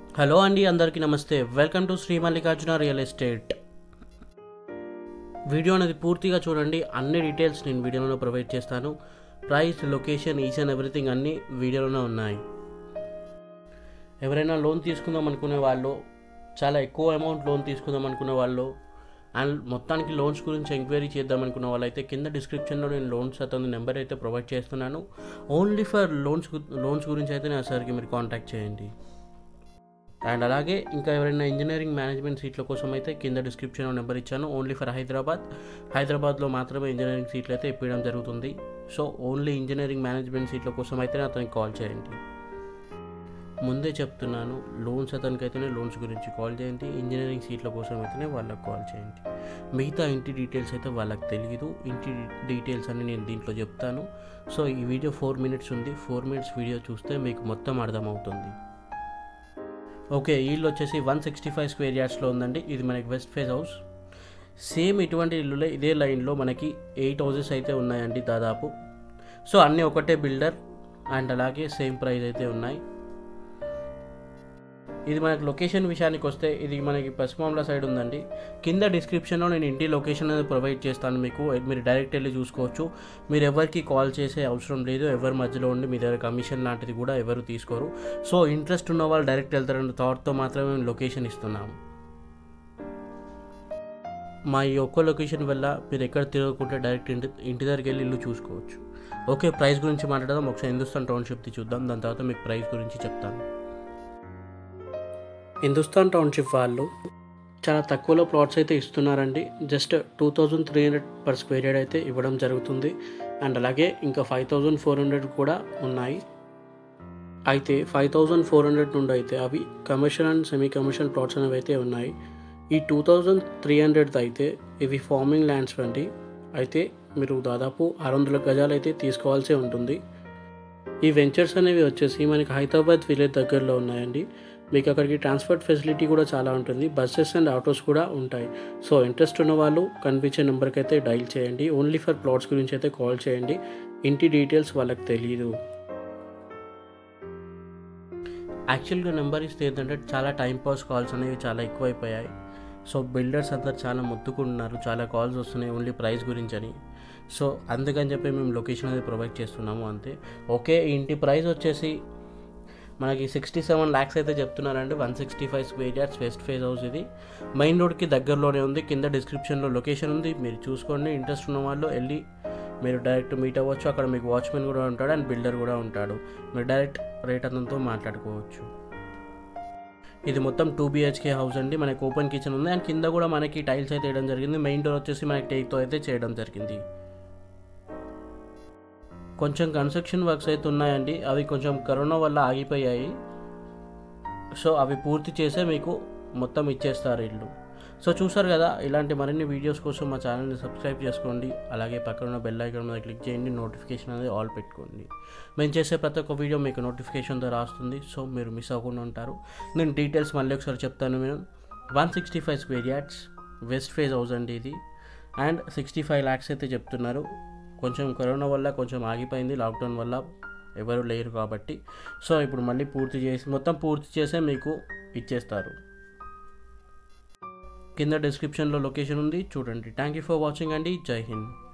hello అండి అందరికీ నమస్తే welcome to Shri Mallikarjuna real estate video అనేది పూర్తిగా చూడండి అన్ని డీటెయిల్స్ నేను వీడియోలో ప్రొవైడ్ చేస్తాను price location each and everything అన్నీ వీడియోలోనే ఉన్నాయి ఎవరైనా లోన్ తీసుకుందాం అనుకునే వాళ్ళు చాలా ఎక్కువ అమౌంట్ లోన్ తీసుకుందాం అనుకునే వాళ్ళు అండ్ మొత్తానికి లోన్స్ గురించి ఎంక్వైరీ చేద్దాం అనుకున్న వాళ్ళైతే కింద డిస్క్రిప్షన్లో నేను లోన్స్ అతని నెంబర్ అయితే ప్రొవైడ్ చేస్తున్నాను ఓన్లీ ఫర్ లోన్స్ లోన్స్ గురించి అయితే నా సార్కి మీరు కాంటాక్ట్ చేయండి అండ్ అలాగే ఇంకా ఎవరైనా ఇంజనీరింగ్ మేనేజ్మెంట్ సీట్ల కోసం అయితే కింద డిస్క్రిప్షన్లో నెంబర్ ఇచ్చాను ఓన్లీ ఫర్ హైదరాబాద్ హైదరాబాద్లో మాత్రమే ఇంజనీరింగ్ సీట్లు అయితే ఇప్పించడం జరుగుతుంది సో ఓన్లీ ఇంజనీరింగ్ మేనేజ్మెంట్ సీట్ల కోసం అయితే అతనికి కాల్ చేయండి ముందే చెప్తున్నాను లోన్స్ అతనికి అయితేనే లోన్స్ గురించి కాల్ చేయండి ఇంజనీరింగ్ సీట్ల కోసం అయితేనే వాళ్ళకి కాల్ చేయండి మిగతా ఇంటి డీటెయిల్స్ అయితే వాళ్ళకి తెలియదు ఇంటి డీటెయిల్స్ అన్ని నేను దీంట్లో చెప్తాను సో ఈ వీడియో ఫోర్ మినిట్స్ ఉంది ఫోర్ మినిట్స్ వీడియో చూస్తే మీకు మొత్తం అర్థమవుతుంది ఓకే ఇల్లు వచ్చేసి వన్ సిక్స్టీ ఫైవ్ స్క్వేర్ యార్డ్స్లో ఉందండి ఇది మనకి వెస్ట్ ఫేజ్ హౌస్ సేమ్ ఇటువంటి ఇల్లులే ఇదే లైన్లో మనకి ఎయిట్ హౌసెస్ అయితే ఉన్నాయండి దాదాపు సో అన్నీ ఒకటే బిల్డర్ అండ్ అలాగే సేమ్ ప్రైస్ అయితే ఉన్నాయి ఇది మనకి లొకేషన్ విషయానికి వస్తే ఇది మనకి పశ్చిమాంల సైడ్ ఉందండి కింద డిస్క్రిప్షన్లో నేను ఇంటి లొకేషన్ అనేది ప్రొవైడ్ చేస్తాను మీకు మీరు డైరెక్ట్ వెళ్ళి చూసుకోవచ్చు మీరు ఎవరికి కాల్ చేసే అవసరం లేదు ఎవరి మధ్యలో ఉండి మీ దగ్గర కమిషన్ లాంటిది కూడా ఎవరు తీసుకోరు సో ఇంట్రెస్ట్ ఉన్న వాళ్ళు డైరెక్ట్ వెళ్తారన్న థాట్తో మాత్రమే మేము లొకేషన్ ఇస్తున్నాము మా ఈ ఒక్క లొకేషన్ వల్ల మీరు ఎక్కడ తిరగకుంటే డైరెక్ట్ ఇంటి ఇంటి దగ్గరికి వెళ్ళి ఇల్లు చూసుకోవచ్చు ఓకే ప్రైస్ గురించి మాట్లాడదాం ఒకసారి హిందుస్థాన్ టౌన్షిప్ది చూద్దాం దాని తర్వాత మీకు ప్రైస్ గురించి చెప్తాను హిందుస్థాన్ టౌన్షిప్ వాళ్ళు చాలా తక్కువలో ప్లాట్స్ అయితే ఇస్తున్నారండి just two thousand three hundred per square yard అయితే ఇవ్వడం జరుగుతుంది అండ్ అలాగే ఇంకా ఫైవ్ థౌజండ్ ఫోర్ హండ్రెడ్ కూడా ఉన్నాయి అయితే ఫైవ్ థౌజండ్ ఫోర్ హండ్రెడ్ నుండి అయితే అవి commercial and semi commercial plots అనేవి అయితే ఉన్నాయి ఈ టూ థౌజండ్ త్రీ హండ్రెడ్ అయితే ఇవి ఫార్మింగ్ ల్యాండ్స్ అండి అయితే మీరు దాదాపు ఆరు వందల గజాలు అయితే తీసుకోవాల్సి ఉంటుంది ఈ వెంచర్స్ అనేవి వచ్చేసి మనకి హైదరాబాద్ విలేజ్ దగ్గరలో ఉన్నాయండి మీకు అక్కడికి ట్రాన్స్పోర్ట్ ఫెసిలిటీ కూడా చాలా ఉంటుంది బస్సెస్ అండ్ ఆటోస్ కూడా ఉంటాయి సో ఇంట్రెస్ట్ ఉన్న వాళ్ళు కనిపించే నెంబర్కి అయితే డైల్ చేయండి ఓన్లీ ఫర్ ప్లాట్స్ గురించి అయితే కాల్ చేయండి ఇంటి డీటెయిల్స్ వాళ్ళకి తెలియదు యాక్చువల్గా నెంబర్ ఇస్తే ఏంటంటే చాలా టైం పాస్ కాల్స్ అనేవి చాలా ఎక్కువైపోయాయి సో బిల్డర్స్ అందరు చాలా మొత్తుకుంటున్నారు చాలా కాల్స్ వస్తున్నాయి ఓన్లీ ప్రైస్ గురించి అని సో అందుకని చెప్పి మేము లొకేషన్ అనేది ప్రొవైడ్ చేస్తున్నాము అంతే ఓకే ఇంటి ప్రైస్ వచ్చేసి మనకి సిక్స్టీ సెవెన్ ల్యాక్స్ అయితే చెప్తున్నారండి one sixty five square yards west phase house ఇది మెయిన్ రోడ్కి దగ్గరలోనే ఉంది కింద డిస్క్రిప్షన్లో లొకేషన్ ఉంది మీరు చూసుకోండి ఇంట్రెస్ట్ ఉన్న వాళ్ళు వెళ్ళి మీరు డైరెక్ట్ మీట్ అవ్వచ్చు అక్కడ మీకు వాచ్మెన్ కూడా ఉంటాడు అండ్ బిల్డర్ కూడా ఉంటాడు మీరు డైరెక్ట్ రేట్ అతనితో మాట్లాడుకోవచ్చు ఇది మొత్తం టూ బిహెచ్కే హౌస్ అండి మనకి ఓపెన్ కిచెన్ ఉంది అండ్ కింద కూడా మనకి టైల్స్ అయితే వేయడం జరిగింది మెయిన్ డోర్ వచ్చేసి మనకి టేక్తో అయితే చేయడం జరిగింది కొంచెం కన్స్ట్రక్షన్ వర్క్స్ అయితే ఉన్నాయండి అవి కొంచెం కరోనా వల్ల ఆగిపోయాయి సో అవి పూర్తి చేసే మీకు మొత్తం ఇచ్చేస్తారు ఇల్లు సో చూసారు కదా ఇలాంటి మరిన్ని వీడియోస్ కోసం మా ఛానల్ని సబ్స్క్రైబ్ చేసుకోండి అలాగే పక్కన ఉన్న బెల్ ఐకాన్ మీద క్లిక్ చేయండి నోటిఫికేషన్ అనేది ఆల్ పెట్టుకోండి మేము చేసే ప్రతి ఒక్క వీడియో మీకు నోటిఫికేషన్ ద్వారా వస్తుంది సో మీరు మిస్ అవ్వకుండా ఉంటారు నేను డీటెయిల్స్ మళ్ళీ ఒకసారి చెప్తాను నేను one sixty five square yards west phase house అండి ఇది అండ్ సిక్స్టీ ఫైవ్ ల్యాక్స్ అయితే చెప్తున్నారు కొంచెం కరోనా వల్ల కొంచెం ఆగిపోయింది లాక్డౌన్ వల్ల ఎవరు లేరు కాబట్టి సో ఇప్పుడు మళ్ళీ పూర్తి చేసి మొత్తం పూర్తి చేసే మీకు ఇచ్చేస్తారు కింద డిస్క్రిప్షన్లో లొకేషన్ ఉంది చూడండి థ్యాంక్ యూ ఫర్ వాచింగ్ అండి జై హింద్